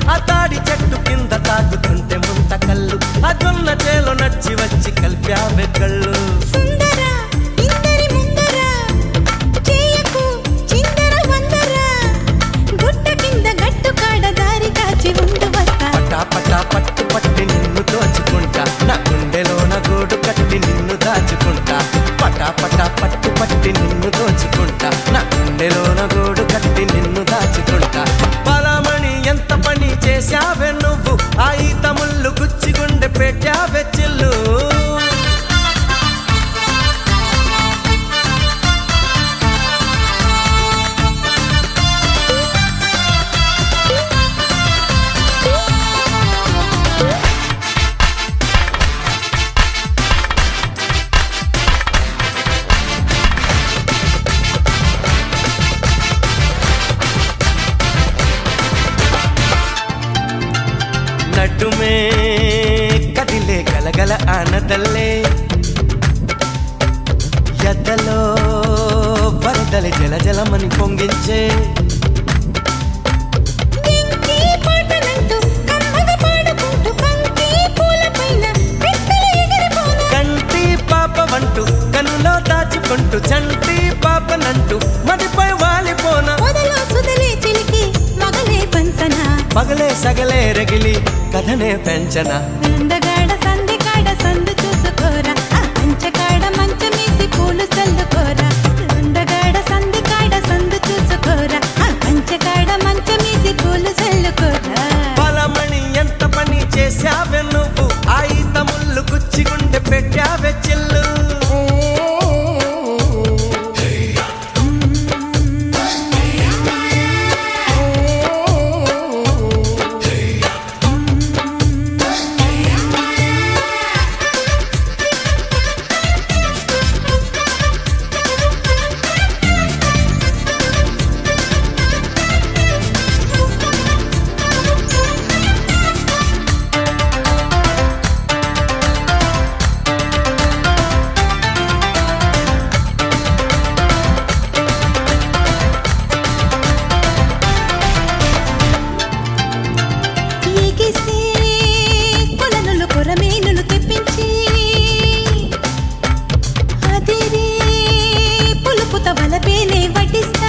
ఆ తాడి చెట్టు కింద తాగుతుంటే ముంత కళ్ళు ఆ జొన్న చేలో నడిచి వచ్చి కలిపావే కళ్ళు సుందర ఇందరి ముందర చేయకు చిందర వందర గుట్ట కింద గట్టు కాడ దారి కాచి ఉండు వస్తా పటా పటా పట్టు పట్టి నిన్ను దోచుకుంటా నా గుండెలో నా గోడు కట్టి నిన్ను దాచుకుంటా పటా పటా పట్టు పట్టి నిన్ను దోచుకుంటా నా గుండెలో నా గోడు కట్టి నిన్ను దాచుకుంటా బలమణి ఎంత పని చేశావే నువ్వు ఆ ఈత ముళ్ళు గుచ్చి గుండె పెట్టావే చిల్లు నడుమే కదిలే గలగల ఆనదల్లే ఎద్దలో వరదల జల జలమని పొంగించే ఎంకి పాటలంటూ కమ్మగా పాడుకుంటూ పంకి పూలపైన రెక్కలు ఎగిరిపోనా కంటి పాప వంటూ కనులో దాచుకుంటూ చంటి పాపనంటూ మదిపై వాలిపోన మొదలో సుదలే చిలికి మగలే పంచన పగలే సగలే రగిలి కథనే పెంచన అందగాడ సంధి కాడ సందు చూసుకోరా ఆ పంచకాడ మంచమేసి పూలు చల్లుకోరా అందగాడ సంధి కాడ సందు చూసుకోరా ఆ పంచకాడ మంచమేసి పూలు చల్లుకోరా బలమణి ఎంత పని చేశావే నువ్వు ఆ ఈత ముళ్ళు గుచ్చి గుండె పెట్టావే చిల్లు ఎగిసే కొలనులు కొరమేనులు తెప్పించి అదిరే పులుపుత వలపేనే వడ్డిస్తా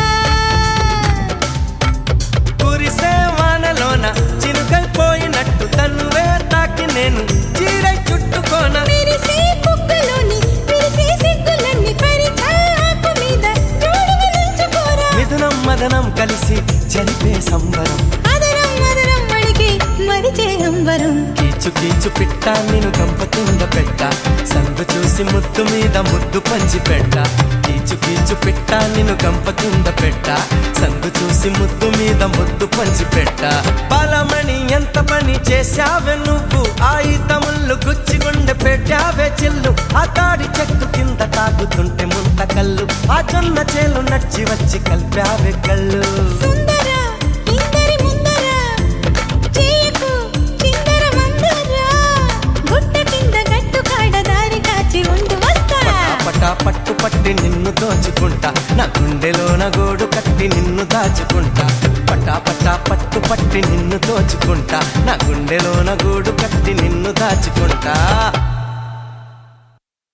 కురిసే వానలోన చినుకైపోయినట్టు తన్నువే తాకి నేను చీరై చుట్టుకోన విరిసే కుక్కలోని విరిసే సిగ్గులన్నీ పరిచాకు మీద జోడుగా నిల్చుకోరా మిథునం మదనం కలిసి జరిపే సంబరం అదరం మదరం మడికి మరిచే అంబరం కీచు కీచు పిట్ట నేను గంప కింద పెట్ట సందు చూసి ముద్దు మీద ముద్దు పంచి పెట్ట కీచు కీచు పిట్ట నేను గంప కింద పెట్ట సందు చూసి ముద్దు మీద ముద్దు పంచి పెట్ట బలమణి ఎంత పని చేశావే నువ్వు ఆ ఈత ముళ్ళు గుచ్చి గుండె పెట్టావే చిల్లు ఆ తాడి చెట్టు కింద తాగుతుంటే ముంత కళ్ళు ఆ జొన్న చేలు నడిచి వచ్చి కలిపావే కళ్ళు సుందర ఇందరి ముందర చేయకు చిందర మందర గుట్ట కింద గట్టు కాడ దారి కాచి ఉండు వస్తా పటా పట్టు పట్టి నిన్ను దోచుకుంటా నా గుండెలో నా గోడు కట్టి నిన్ను దాచుకుంటా పటా పటా పట్టు పట్టి నిన్ను దోచుకుంటా నా గుండెలో నా గూడు కట్టి నిన్ను దాచుకుంటా